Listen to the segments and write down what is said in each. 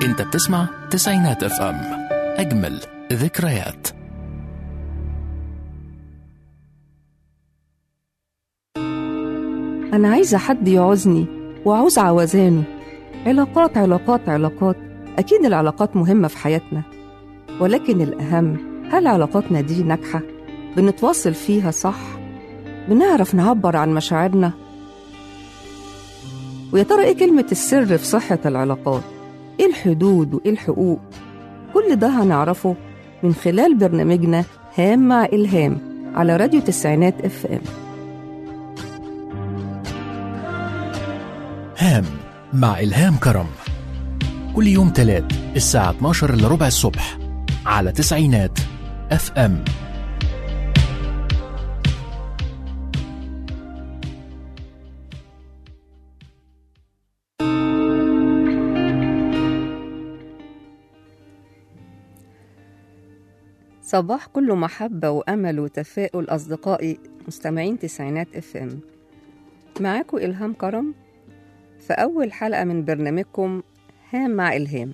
انت بتسمع تسعينات اف ام اجمل ذكريات أنا عايزة حد يعوزني وعاوز عوزانه علاقات علاقات علاقات أكيد العلاقات مهمة في حياتنا ولكن الأهم هل علاقاتنا دي ناجحة؟ بنتواصل فيها صح؟ بنعرف نعبر عن مشاعرنا؟ ويا ترى إيه كلمة السر في صحة العلاقات؟ إيه الحدود وإيه الحقوق؟ كل ده هنعرفه من خلال برنامجنا هام مع إلهام على راديو تسعينات اف ام هام مع إلهام كرم كل يوم تلات الساعة 12 إلا ربع الصبح على تسعينات اف ام صباح كله محبة وأمل وتفاؤل أصدقائي مستمعين تسعينات اف ام معاكم إلهام كرم في أول حلقة من برنامجكم هام مع إلهام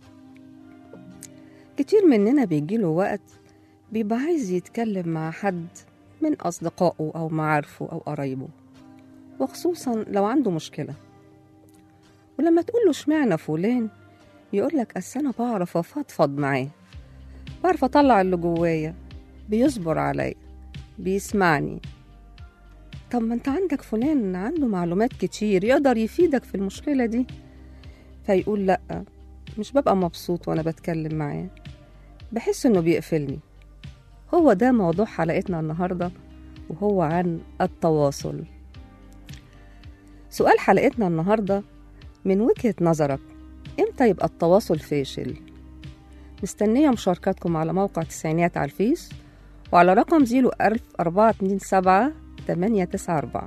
كتير مننا بيجيله وقت بيبقى عايز يتكلم مع حد من أصدقائه أو معارفه أو قرايبه وخصوصا لو عنده مشكلة ولما تقوله اشمعنى فلان يقولك أصل أنا بعرف أفضفض معاه بعرف أطلع اللي جوايا بيصبر عليا بيسمعني طب ما انت عندك فلان عنده معلومات كتير يقدر يفيدك في المشكلة دي فيقول لأ مش ببقى مبسوط وأنا بتكلم معاه بحس إنه بيقفلني هو ده موضوع حلقتنا النهاردة وهو عن التواصل سؤال حلقتنا النهاردة من وجهة نظرك إمتى يبقى التواصل فاشل؟ مستنية مشاركاتكم على موقع تسعينات على الفيس وعلى رقم زيرو ألف أربعة اتنين سبعة تمانية تسعة أربعة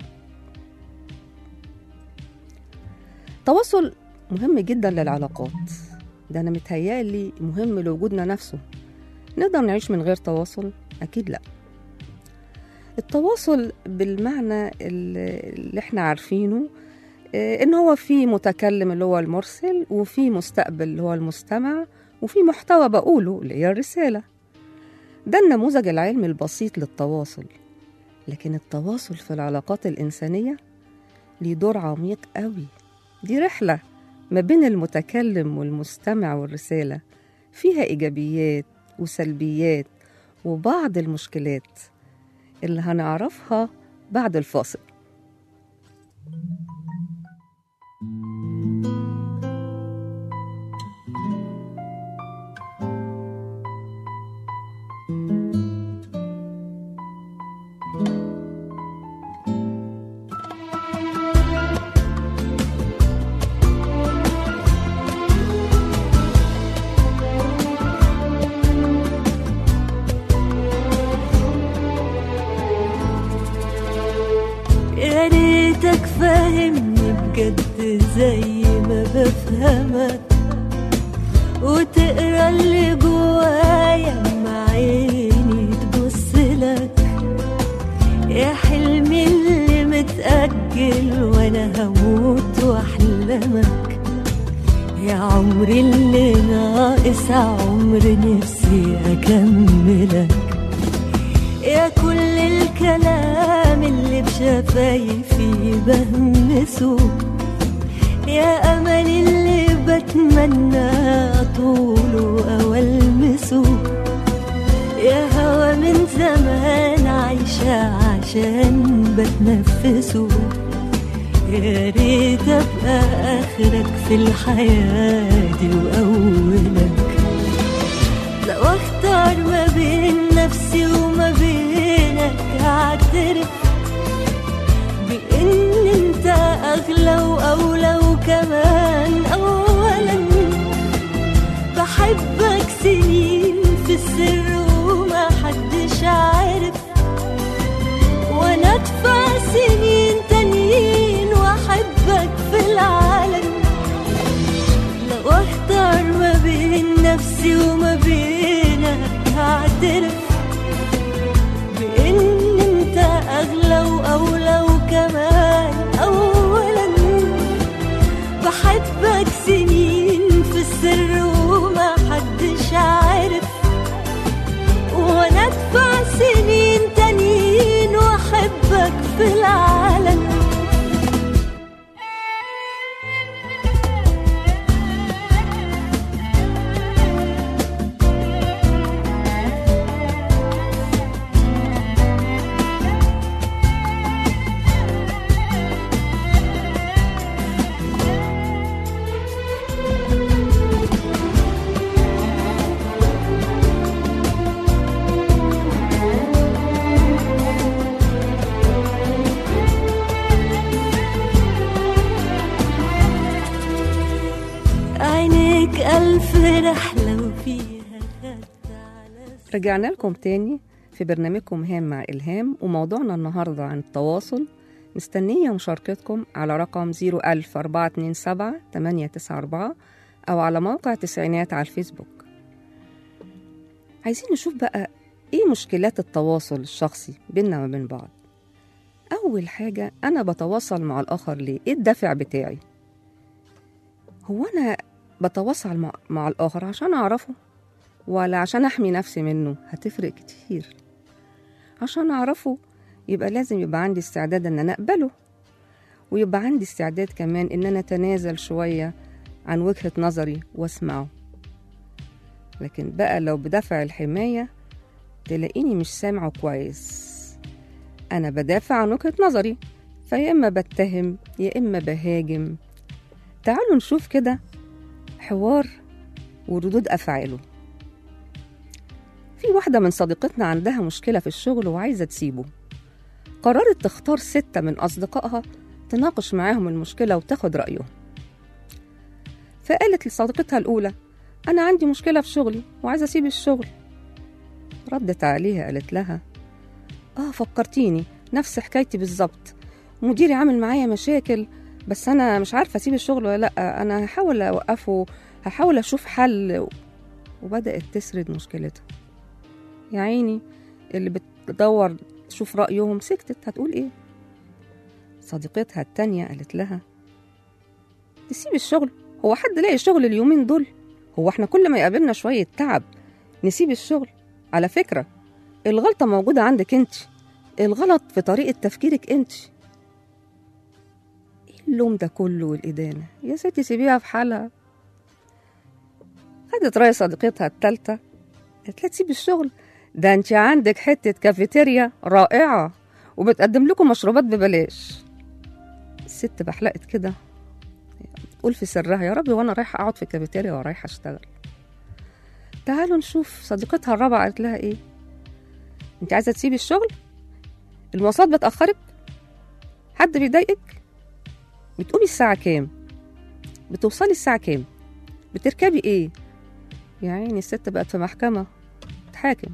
التواصل مهم جدا للعلاقات ده أنا متهيألي مهم لوجودنا نفسه نقدر نعيش من غير تواصل؟ أكيد لأ التواصل بالمعنى اللي احنا عارفينه آه، ان هو في متكلم اللي هو المرسل وفي مستقبل اللي هو المستمع وفي محتوى بقوله اللي هي الرسالة ده النموذج العلمي البسيط للتواصل لكن التواصل في العلاقات الإنسانية ليه دور عميق قوي دي رحلة ما بين المتكلم والمستمع والرسالة فيها إيجابيات وسلبيات وبعض المشكلات اللي هنعرفها بعد الفاصل يا ريتك فاهمني بجد زي ما بفهمك وتقرا اللي جوايا مع عيني تبص لك يا حلمي اللي متأجل وانا هموت واحلمك يا عمري اللي ناقص عمر نفسي اكملك يا كل الكلام اللي بشفايفي بهمسه يا أمل اللي بتمنى طوله أو ألمسه يا هوا من زمان عايشة عشان بتنفسه يا ريت أبقى آخرك في الحياة دي وأولك لو اختار ما بين نفسي وما بينك هعترف بان انت اغلى واولى وكمان اولا بحبك سنين في السر وما حدش عارف وانا ادفع سنين تانيين واحبك في العالم لو اختار ما بين نفسي وما بينك هعترف بان انت اغلى واولى وكمان اولا بحبك سنين في السر لك ألف رحلة وفيها خدت على رجعنا لكم تاني في برنامجكم هام مع إلهام وموضوعنا النهاردة عن التواصل مستنية مشاركتكم على رقم 01427 894 أو على موقع تسعينات على الفيسبوك عايزين نشوف بقى إيه مشكلات التواصل الشخصي بيننا وبين بعض أول حاجة أنا بتواصل مع الآخر ليه؟ إيه الدافع بتاعي؟ هو أنا بتواصل مع, مع الآخر عشان أعرفه ولا عشان أحمي نفسي منه هتفرق كتير عشان أعرفه يبقى لازم يبقى عندي استعداد إن أنا أقبله ويبقى عندي استعداد كمان إن أنا أتنازل شوية عن وجهة نظري وأسمعه لكن بقى لو بدافع الحماية تلاقيني مش سامعه كويس أنا بدافع عن وجهة نظري فيا إما بتهم يا إما بهاجم تعالوا نشوف كده حوار وردود أفعاله في واحدة من صديقتنا عندها مشكلة في الشغل وعايزة تسيبه قررت تختار ستة من أصدقائها تناقش معاهم المشكلة وتاخد رأيهم فقالت لصديقتها الأولى أنا عندي مشكلة في شغلي وعايزة أسيب الشغل ردت عليها قالت لها آه فكرتيني نفس حكايتي بالظبط مديري عامل معايا مشاكل بس أنا مش عارفة أسيب الشغل ولا لأ أنا هحاول أوقفه هحاول أشوف حل وبدأت تسرد مشكلتها يا عيني اللي بتدور تشوف رأيهم سكتت هتقول إيه صديقتها التانية قالت لها تسيب الشغل هو حد لاقي شغل اليومين دول هو احنا كل ما يقابلنا شوية تعب نسيب الشغل على فكرة الغلطة موجودة عندك انت الغلط في طريقة تفكيرك انت ايه اللوم ده كله والإدانة يا ستي سيبيها في حالها خدت رأي صديقتها التالتة قالت لها تسيب الشغل ده انت عندك حتة كافيتيريا رائعة وبتقدم لكم مشروبات ببلاش الست بحلقت كده بتقول في سرها يا ربي وانا رايحة اقعد في الكافيتيريا ورايحة اشتغل تعالوا نشوف صديقتها الرابعة قالت لها ايه انت عايزة تسيبي الشغل المواصلات بتأخرك حد بيضايقك بتقومي الساعة كام بتوصلي الساعة كام بتركبي ايه يا عيني الست بقت في محكمة تحاكم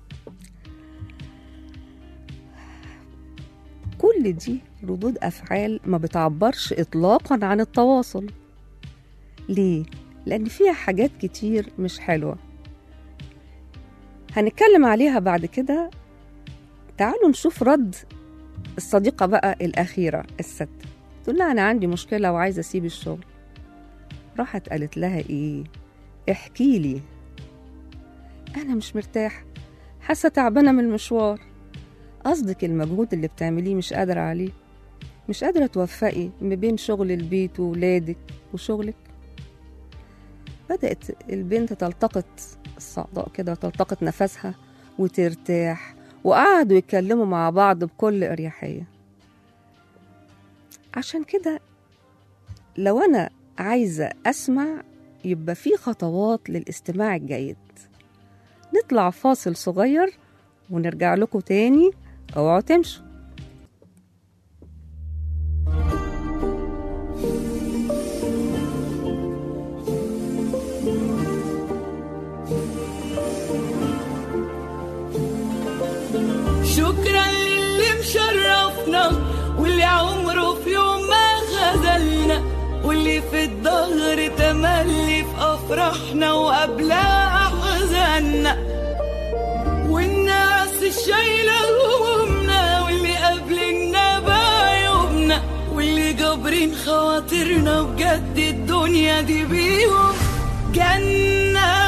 كل دي ردود أفعال ما بتعبرش إطلاقا عن التواصل ليه؟ لأن فيها حاجات كتير مش حلوة هنتكلم عليها بعد كده تعالوا نشوف رد الصديقة بقى الأخيرة الست تقول لها أنا عندي مشكلة وعايزة أسيب الشغل راحت قالت لها إيه احكي لي أنا مش مرتاح حاسة تعبانة من المشوار قصدك المجهود اللي بتعمليه مش قادرة عليه مش قادرة توفقي ما بين شغل البيت وولادك وشغلك بدأت البنت تلتقط الصعداء كده تلتقط نفسها وترتاح وقعدوا يتكلموا مع بعض بكل أريحية عشان كده لو أنا عايزة أسمع يبقى في خطوات للاستماع الجيد نطلع فاصل صغير ونرجع لكم تاني اوعوا تمشوا شكرا للي مشرفنا واللي عمره في يوم ما خذلنا واللي في الظهر تملي في افراحنا وقبلها احزاننا والناس الشايله همومنا واللي قابلنا بعيوبنا واللي جابرين خواطرنا بجد الدنيا دي بيهم جنه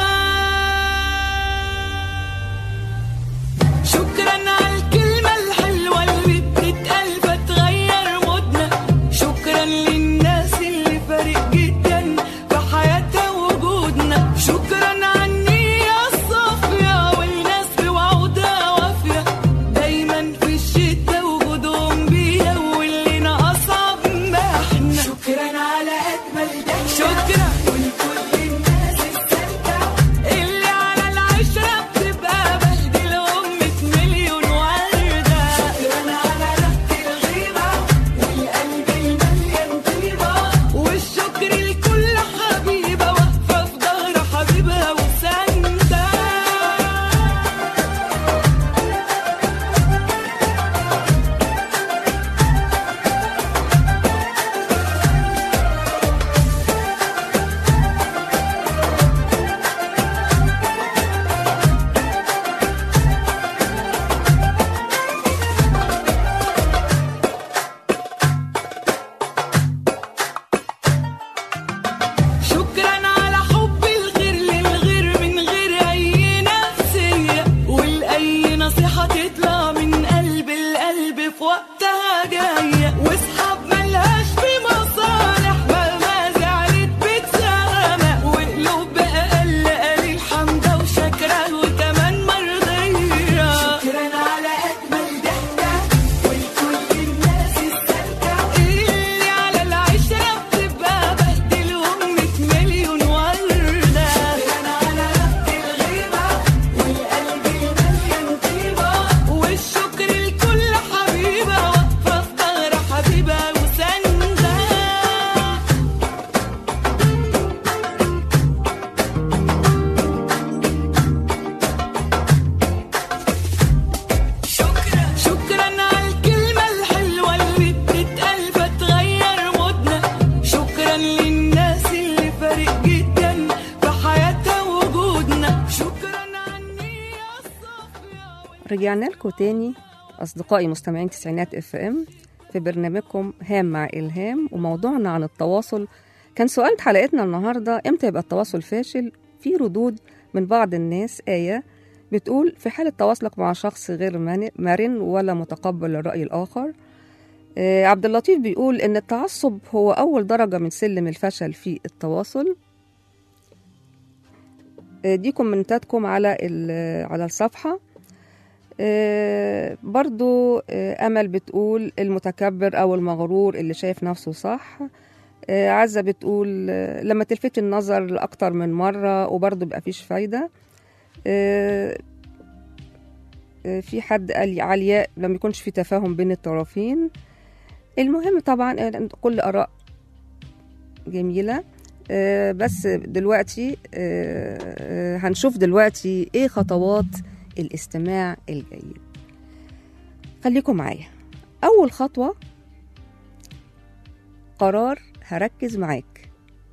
شكرا على الكلمة الحلوة اللي بتتقال فتغير مودنا شكرا للناس اللي فارق جدا في حياتها وجودنا شكرا على النية الصافية والناس بوعودها وافية دايما في الشتا وجودهم بيها واللي أصعب ما احنا شكرا على أجمل ضحكة شكرا ولكل الناس السالكة رجعنا لكم تاني أصدقائي مستمعين تسعينات اف ام في برنامجكم هام مع إلهام وموضوعنا عن التواصل كان سؤال حلقتنا النهاردة إمتى يبقى التواصل فاشل في ردود من بعض الناس آية بتقول في حالة تواصلك مع شخص غير من- مرن ولا متقبل للرأي الآخر آه، عبد اللطيف بيقول إن التعصب هو أول درجة من سلم الفشل في التواصل آه، دي كومنتاتكم على ال- على الصفحة آه، برضو آه، أمل بتقول المتكبر أو المغرور اللي شايف نفسه صح آه، عزة بتقول آه، لما تلفت النظر لأكتر من مرة وبرضو بقى فيش فايدة آه، آه، في حد قال علياء لما يكونش في تفاهم بين الطرفين المهم طبعا آه، كل آراء جميلة آه، بس دلوقتي آه، آه، هنشوف دلوقتي ايه خطوات الاستماع الجيد خليكم معايا اول خطوة قرار هركز معاك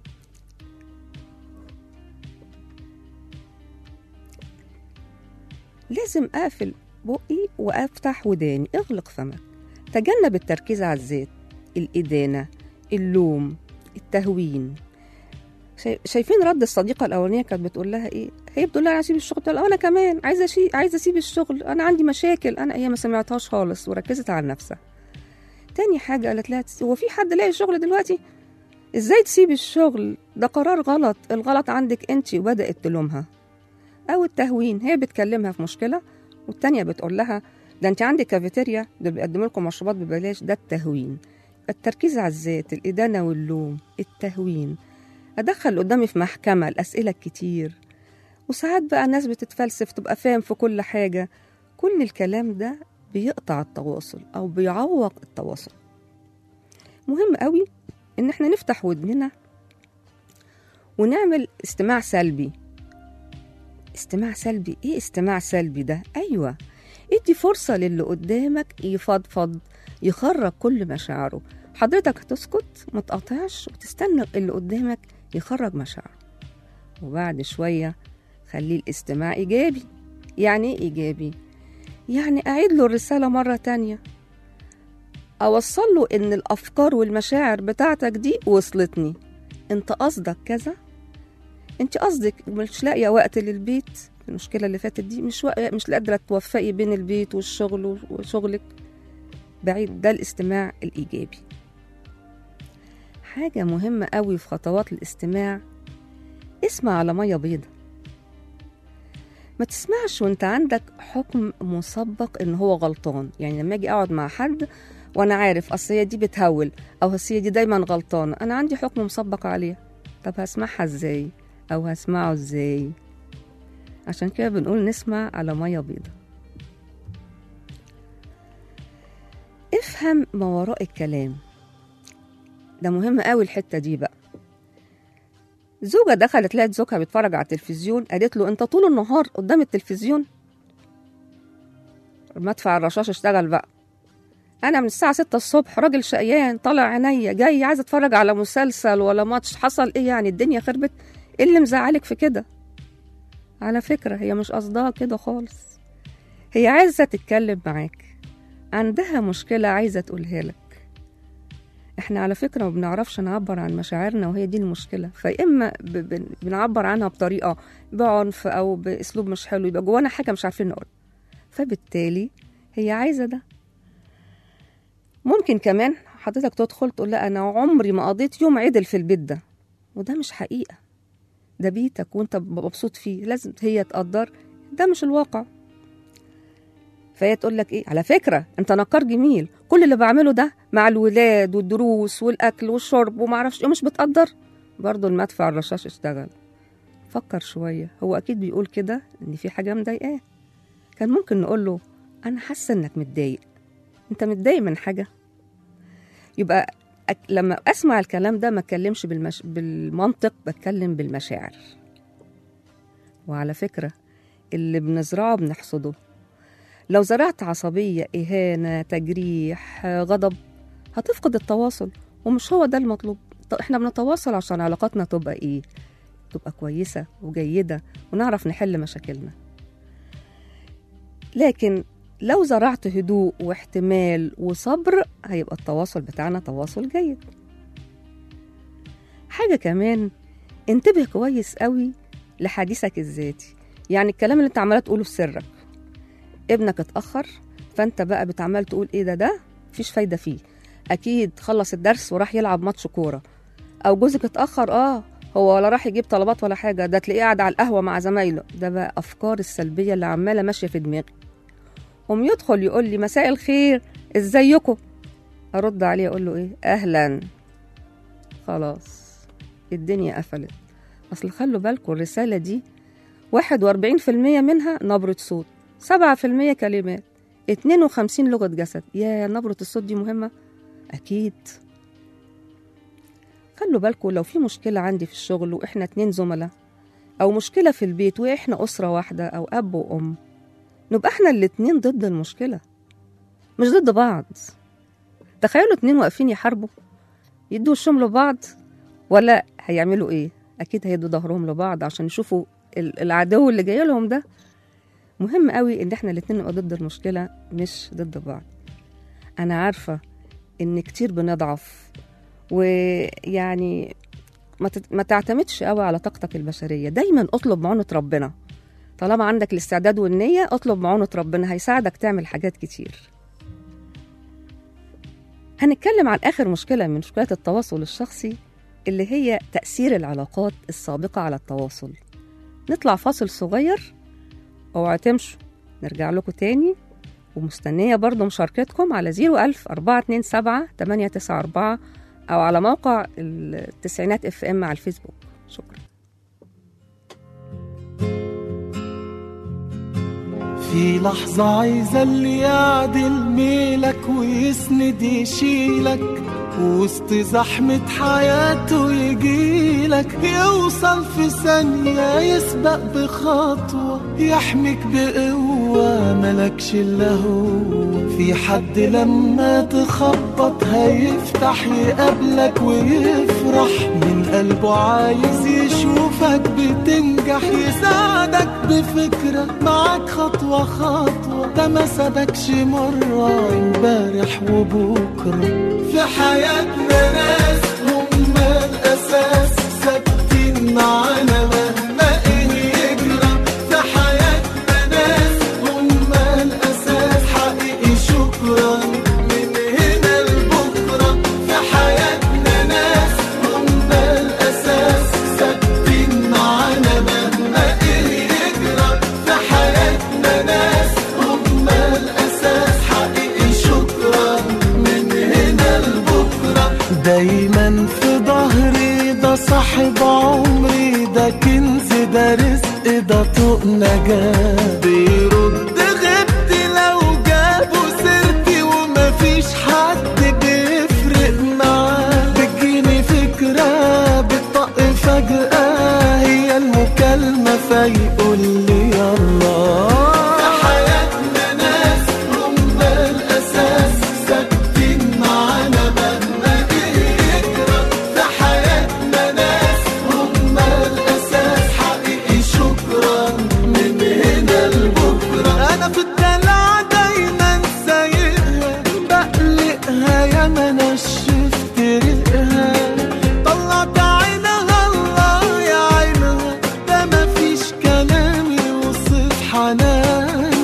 لازم اقفل بقي وافتح وداني اغلق فمك تجنب التركيز على الذات الادانه اللوم التهوين شاي- شايفين رد الصديقه الاولانيه كانت بتقول لها ايه هي بتقول لها انا اسيب الشغل تقول لها انا كمان عايزه شيء عايزه اسيب الشغل انا عندي مشاكل انا هي ما سمعتهاش خالص وركزت على نفسها تاني حاجه قالت لها هو في حد لاقي شغل دلوقتي ازاي تسيب الشغل ده قرار غلط الغلط عندك انت وبدات تلومها او التهوين هي بتكلمها في مشكله والتانيه بتقول لها ده انت عندك كافيتيريا ده بيقدموا لكم مشروبات ببلاش ده التهوين التركيز على الذات الإدانة واللوم التهوين أدخل قدامي في محكمة الأسئلة الكتير وساعات بقى ناس بتتفلسف تبقى فاهم في كل حاجة كل الكلام ده بيقطع التواصل أو بيعوق التواصل مهم قوي إن احنا نفتح ودننا ونعمل استماع سلبي استماع سلبي ايه استماع سلبي ده ايوه ادي فرصه للي قدامك يفضفض يخرج كل مشاعره حضرتك هتسكت ما تقاطعش وتستنى اللي قدامك يخرج مشاعره وبعد شويه خليه الاستماع ايجابي يعني ايه ايجابي يعني اعيد له الرساله مره تانية اوصل له ان الافكار والمشاعر بتاعتك دي وصلتني انت قصدك كذا انت قصدك مش لاقيه وقت للبيت المشكله اللي فاتت دي مش وق... مش قادره توفقي بين البيت والشغل وشغلك بعيد ده الاستماع الايجابي حاجه مهمه قوي في خطوات الاستماع اسمع على ميه بيضة ما تسمعش وانت عندك حكم مسبق ان هو غلطان يعني لما اجي اقعد مع حد وانا عارف اصل هي دي بتهول او اصل هي دي دايما غلطانه انا عندي حكم مسبق عليها طب هسمعها ازاي او هسمعه ازاي عشان كده بنقول نسمع على ميه بيضة افهم ما وراء الكلام ده مهم قوي الحتة دي بقى زوجة دخلت لقت زوجها بيتفرج على التلفزيون قالت له انت طول النهار قدام التلفزيون مدفع الرشاش اشتغل بقى انا من الساعة ستة الصبح راجل شقيان طالع عينيا جاي عايز اتفرج على مسلسل ولا ماتش حصل ايه يعني الدنيا خربت ايه اللي مزعلك في كده على فكرة هي مش قصدها كده خالص هي عايزة تتكلم معاك عندها مشكلة عايزة تقولها لك احنا على فكرة ما بنعرفش نعبر عن مشاعرنا وهي دي المشكلة فإما ب- ب- بنعبر عنها بطريقة بعنف أو بأسلوب مش حلو يبقى جوانا حاجة مش عارفين نقول فبالتالي هي عايزة ده ممكن كمان حضرتك تدخل تقول لا أنا عمري ما قضيت يوم عدل في البيت ده وده مش حقيقة ده بيتك وانت مبسوط فيه لازم هي تقدر ده مش الواقع فهي تقول لك ايه على فكره انت نكار جميل كل اللي بعمله ده مع الولاد والدروس والاكل والشرب وما اعرفش ايه مش بتقدر برضه المدفع الرشاش اشتغل فكر شويه هو اكيد بيقول كده ان في حاجه مضايقاه كان ممكن نقول له انا حاسه انك متضايق انت متضايق من حاجه يبقى أك... لما اسمع الكلام ده ما اتكلمش بالمش... بالمنطق بتكلم بالمشاعر وعلى فكره اللي بنزرعه بنحصده لو زرعت عصبيه اهانه تجريح غضب هتفقد التواصل ومش هو ده المطلوب طب احنا بنتواصل عشان علاقاتنا تبقى ايه تبقى كويسه وجيده ونعرف نحل مشاكلنا لكن لو زرعت هدوء واحتمال وصبر هيبقى التواصل بتاعنا تواصل جيد حاجة كمان انتبه كويس قوي لحديثك الذاتي يعني الكلام اللي انت عماله تقوله في سرك ابنك اتأخر فانت بقى بتعمل تقول ايه ده ده مفيش فايدة فيه اكيد خلص الدرس وراح يلعب ماتش كورة او جوزك اتأخر اه هو ولا راح يجيب طلبات ولا حاجة ده تلاقيه قاعد على القهوة مع زمايله ده بقى أفكار السلبية اللي عمالة ماشية في دماغي قوم يدخل يقول لي مساء الخير ازيكم أرد عليه أقول له إيه أهلا خلاص الدنيا قفلت أصل خلوا بالكم الرسالة دي واحد وأربعين في المية منها نبرة صوت سبعة في المية كلمات اتنين وخمسين لغة جسد يا نبرة الصوت دي مهمة أكيد خلوا بالكم لو في مشكلة عندي في الشغل وإحنا اتنين زملاء أو مشكلة في البيت وإحنا أسرة واحدة أو أب وأم نبقى إحنا الاتنين ضد المشكلة مش ضد بعض تخيلوا اتنين واقفين يحاربوا يدوا وشهم لبعض ولا هيعملوا إيه أكيد هيدوا ظهرهم لبعض عشان يشوفوا ال- العدو اللي جاي لهم ده مهم قوي إن إحنا الاتنين نبقى ضد المشكلة مش ضد بعض أنا عارفة إن كتير بنضعف ويعني ما تت- ما تعتمدش قوي على طاقتك البشريه دايما اطلب معونه ربنا طالما عندك الاستعداد والنيه اطلب معونه ربنا هيساعدك تعمل حاجات كتير هنتكلم عن اخر مشكله من مشكلات التواصل الشخصي اللي هي تاثير العلاقات السابقه على التواصل نطلع فاصل صغير اوعوا تمشوا نرجع لكم تاني ومستنية برضو مشاركتكم على 01000 427 894 أو على موقع التسعينات اف ام على الفيسبوك شكرا في لحظة عايزة اللي يعدل ميلك ويسند يشيلك وسط زحمة حياته يجيلك يوصل في ثانية يسبق بخطوة يحميك بقوة ملكش إلا هو في حد لما تخبط هيفتح يقابلك ويفرح من قلبه عايز يشوفك بتنجح يساعدك بفكرة معاك خطوة خطوة ده ما سابكش مرة امبارح وبكرة في حياتنا ناس هم الأساس ثابتين معانا مهما إيه يجرى في حياتنا ناس هم الأساس حقيقي شكرا من هنا لبكرة في حياتنا ناس هم الأساس ثابتين معانا مهما إيه يجرى في حياتنا ناس هم الأساس حقيقي شكرا من هنا لبكرة دايما في ظهري ده صاحب عمري ده كنز ده رزق ده طوق نجاة بيرد غبتي لو جابوا سيرتي ومفيش حد بيفرق معاه بتجيني فكرة بتطق فجأة هي المكالمة فيقول لي يلا حياتنا ناس هم الأساس ثابتين معانا مهما يجرى في حياتنا ناس هم الأساس حقيقي شكرا من هنا لبكرة أنا في الدلع دايما سايقها بقلقها يا ما نشفت ريقها طلعت عينها الله يا عينها ده مفيش كلام يوصف حنانها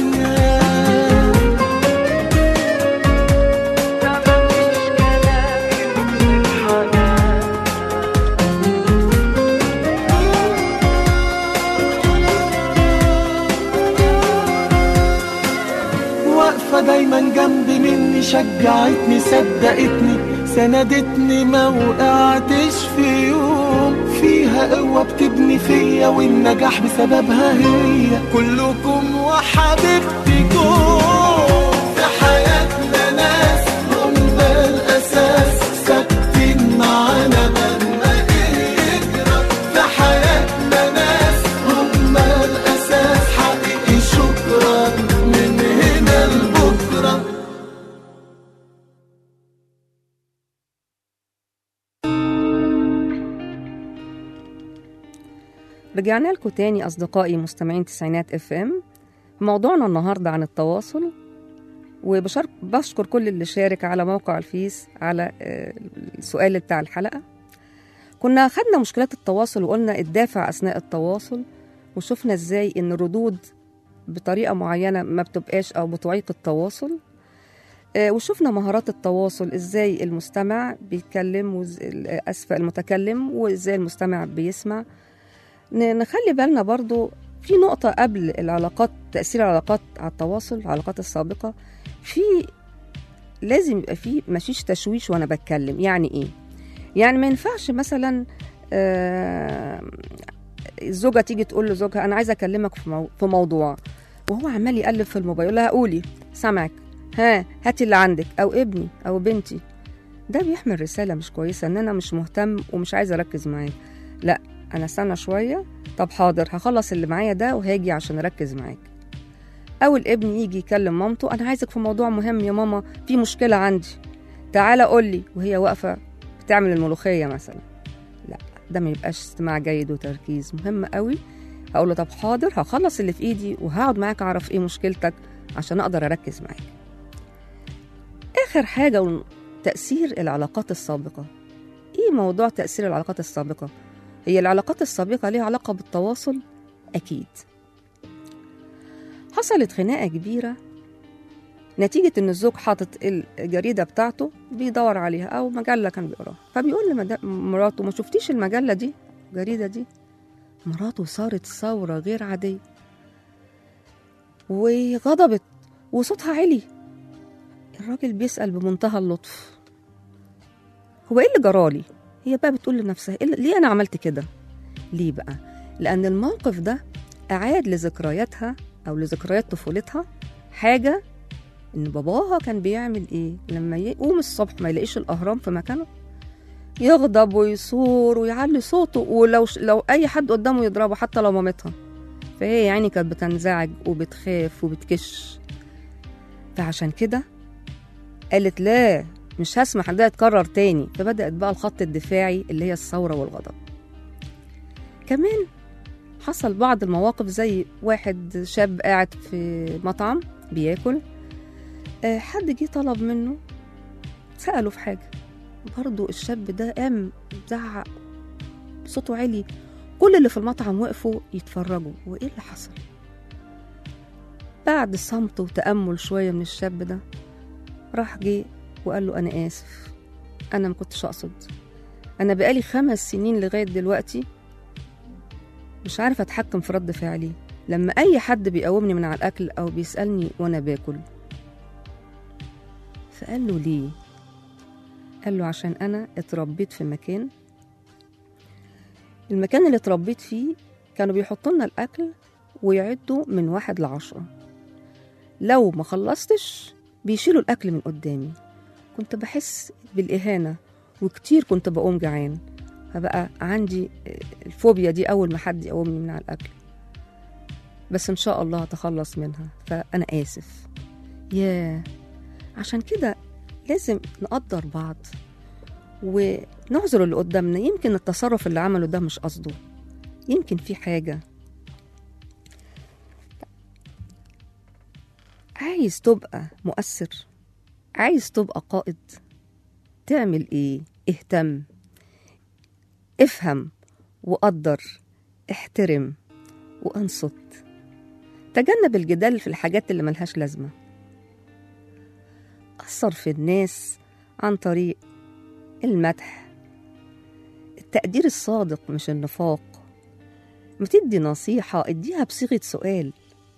واقفة دايما جنب مني شجعتني صدقتني سندتني ما وقعتش في يوم فيها قوة بتبني فيا والنجاح بسببها هي كلكم وحبيبتكم في حياتنا ناس هم الأساس ثابتين معانا مهما إيه يجرى في حياتنا ناس هم الأساس حقيقي شكرا من هنا لبكرة رجعنا لكم تاني أصدقائي مستمعين تسعينات اف ام موضوعنا النهاردة عن التواصل وبشكر كل اللي شارك على موقع الفيس على آه، السؤال بتاع الحلقة كنا خدنا مشكلات التواصل وقلنا الدافع أثناء التواصل وشفنا إزاي إن الردود بطريقة معينة ما بتبقاش أو بتعيق التواصل آه، وشفنا مهارات التواصل ازاي المستمع بيتكلم وإز- اسف المتكلم وازاي المستمع بيسمع ن- نخلي بالنا برضو في نقطة قبل العلاقات تأثير العلاقات على التواصل العلاقات السابقة في لازم يبقى في مفيش تشويش وأنا بتكلم يعني إيه؟ يعني ما ينفعش مثلا آه، الزوجة تيجي تقول لزوجها أنا عايزة أكلمك في مو- في موضوع وهو عمال يقلب في الموبايل يقول لها قولي سامعك ها هاتي اللي عندك او ابني او بنتي ده بيحمل رساله مش كويسه ان انا مش مهتم ومش عايزه اركز معاه لا انا استنى شويه طب حاضر هخلص اللي معايا ده وهاجي عشان اركز معاك او الابن يجي يكلم مامته انا عايزك في موضوع مهم يا ماما في مشكله عندي تعالى قول لي وهي واقفه بتعمل الملوخيه مثلا لا ده ما يبقاش استماع جيد وتركيز مهم قوي هقول له طب حاضر هخلص اللي في ايدي وهقعد معاك اعرف ايه مشكلتك عشان اقدر اركز معاك آخر حاجة ون- تأثير العلاقات السابقة إيه موضوع تأثير العلاقات السابقة؟ هي العلاقات السابقة ليها علاقة بالتواصل؟ أكيد حصلت خناقة كبيرة نتيجة إن الزوج حاطط الجريدة بتاعته بيدور عليها أو مجلة كان بيقراها فبيقول لمدا- مراته ما شفتيش المجلة دي الجريدة دي مراته صارت ثورة غير عادية وغضبت وصوتها عالي الراجل بيسأل بمنتهى اللطف هو ايه اللي جرالي هي بقى بتقول لنفسها إيه اللي- ليه انا عملت كده ليه بقى لان الموقف ده اعاد لذكرياتها او لذكريات طفولتها حاجه ان باباها كان بيعمل ايه لما يقوم الصبح ما يلاقيش الاهرام في مكانه يغضب ويصور ويعلي صوته ولو لو اي حد قدامه يضربه حتى لو مامتها فهي يعني كانت بتنزعج وبتخاف وبتكش فعشان كده قالت لا مش هسمح ده يتكرر تاني فبدأت بقى الخط الدفاعي اللي هي الثورة والغضب كمان حصل بعض المواقف زي واحد شاب قاعد في مطعم بياكل آه، حد جه طلب منه سأله في حاجة برضو الشاب ده قام زعق صوته عالي كل اللي في المطعم وقفوا يتفرجوا وايه اللي حصل بعد صمت وتأمل شوية من الشاب ده راح جه وقال له أنا آسف أنا ما كنتش أقصد أنا بقالي خمس سنين لغاية دلوقتي مش عارفة أتحكم في رد فعلي لما أي حد بيقومني من على الأكل أو بيسألني وأنا باكل فقال له ليه قال له عشان أنا اتربيت في مكان المكان اللي اتربيت فيه كانوا بيحطوا لنا الأكل ويعدوا من واحد لعشرة لو ما خلصتش بيشيلوا الأكل من قدامي كنت بحس بالإهانة وكتير كنت بقوم جعان فبقى عندي الفوبيا دي أول ما حد يقومني من على الأكل بس إن شاء الله هتخلص منها فأنا آسف ياه عشان كده لازم نقدر بعض ونعذر اللي قدامنا يمكن التصرف اللي عمله ده مش قصده يمكن في حاجة عايز تبقى مؤثر عايز تبقى قائد تعمل ايه اهتم افهم وقدر احترم وانصت تجنب الجدال في الحاجات اللي ملهاش لازمة أثر في الناس عن طريق المدح التقدير الصادق مش النفاق ما تدي نصيحة اديها بصيغة سؤال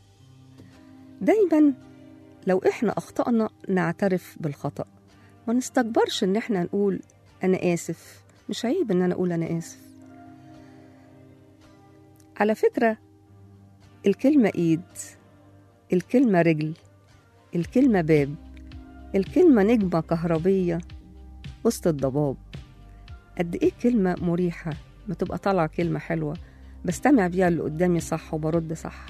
دايما لو احنا اخطأنا نعترف بالخطأ ما نستكبرش ان احنا نقول انا اسف مش عيب ان انا اقول انا اسف على فكرة الكلمة ايد الكلمة رجل الكلمة باب الكلمة نجمة كهربية وسط الضباب قد ايه كلمة مريحة ما تبقى طالعة كلمة حلوة بستمع بيها اللي قدامي صح وبرد صح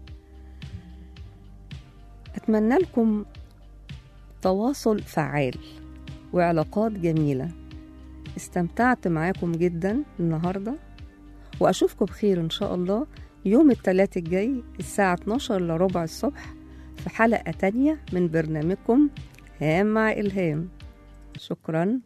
أتمنى لكم تواصل فعال وعلاقات جميلة استمتعت معاكم جدا النهاردة وأشوفكم بخير إن شاء الله يوم الثلاث الجاي الساعة 12 إلا ربع الصبح في حلقة تانية من برنامجكم هام مع إلهام شكراً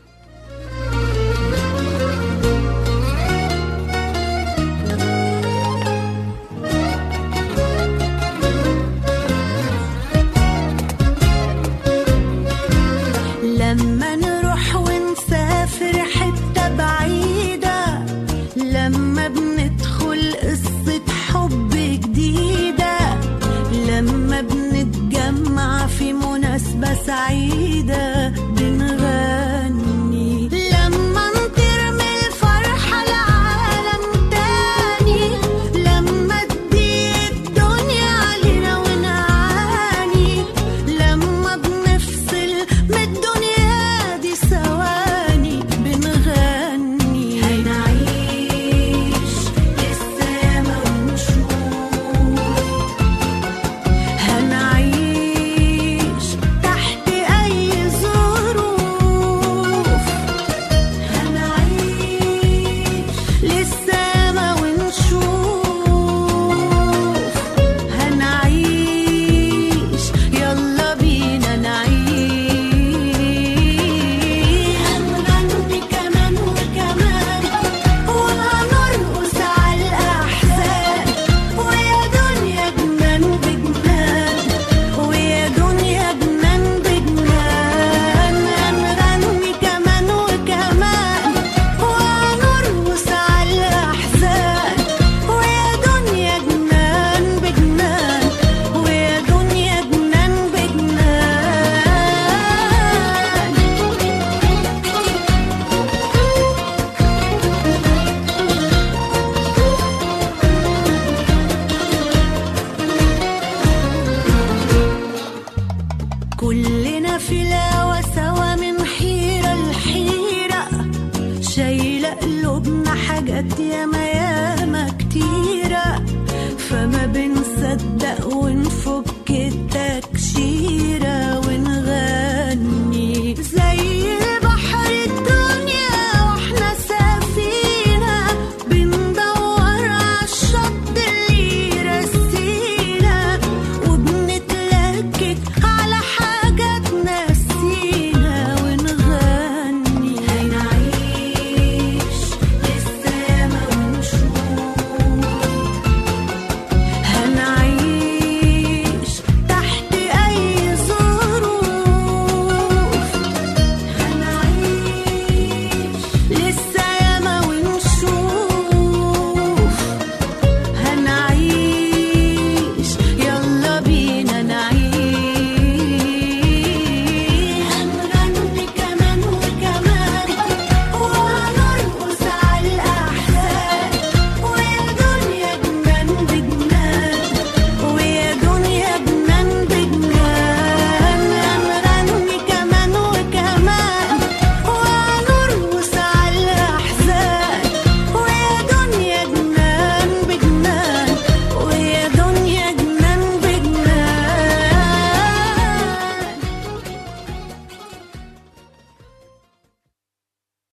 لما نروح ونسافر حتة بعيدة لما بندخل قصة حب جديدة لما بنتجمع في مناسبة سعيدة بنغني لما نطير من الفرحة لعالم تاني لما تضيق الدنيا علينا ونعاني لما بنفصل من الدنيا دي ثواني بنغني هنعيش للسما ونشوف هنعيش تحت أي ظروف هنعيش للسما ونشوف هنعيش يلا بينا نعيش هنغني كمان وكمان وهنرقص على الأحزان ويا دنيا جنان بجنان ويا دنيا جنان بجنان هنغني كمان وكمان وهنرقص على الأحزان ويا دنيا جنان بجنان ويا دنيا جنان بجنان كلنا في الهوا سوا من حيرة لحيرة شايلة قلوبنا حاجات ياما